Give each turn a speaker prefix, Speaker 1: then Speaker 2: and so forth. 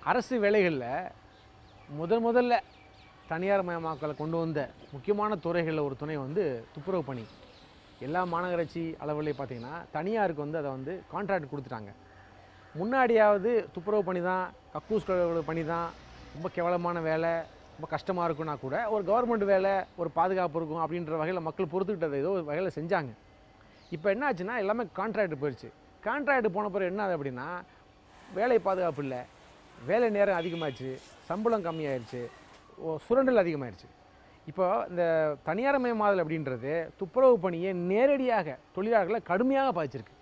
Speaker 1: அரசு வேலைகளில் முதல் முதல்ல தனியார் மயமாக்கலை கொண்டு வந்த முக்கியமான துறைகளில் ஒரு துணை வந்து துப்புரவு பணி எல்லா மாநகராட்சி அளவுலேயும் பார்த்தீங்கன்னா தனியாருக்கு வந்து அதை வந்து கான்ட்ராக்ட் கொடுத்துட்டாங்க முன்னாடியாவது துப்புரவு பணி தான் கக்கூஸ் கழுவுற பணி தான் ரொம்ப கேவலமான வேலை ரொம்ப கஷ்டமாக இருக்குன்னா கூட ஒரு கவர்மெண்ட் வேலை ஒரு பாதுகாப்பு இருக்கும் அப்படின்ற வகையில் மக்கள் பொறுத்துக்கிட்டதை ஏதோ ஒரு வகையில் செஞ்சாங்க இப்போ என்ன ஆச்சுன்னா எல்லாமே கான்ட்ராக்ட் போயிடுச்சு கான்ட்ராக்ட் போன பிறகு என்ன ஆகுது அப்படின்னா வேலை பாதுகாப்பு இல்லை வேலை நேரம் அதிகமாகிடுச்சு சம்பளம் கம்மியாயிருச்சு ஓ- சுரண்டல் அதிகமாயிருச்சு இப்போ இந்த தனியார் மயமாதல் அப்படின்றது துப்புரவு பணியை நேரடியாக தொழிலாளர்களை கடுமையாக பாதிச்சிருக்கு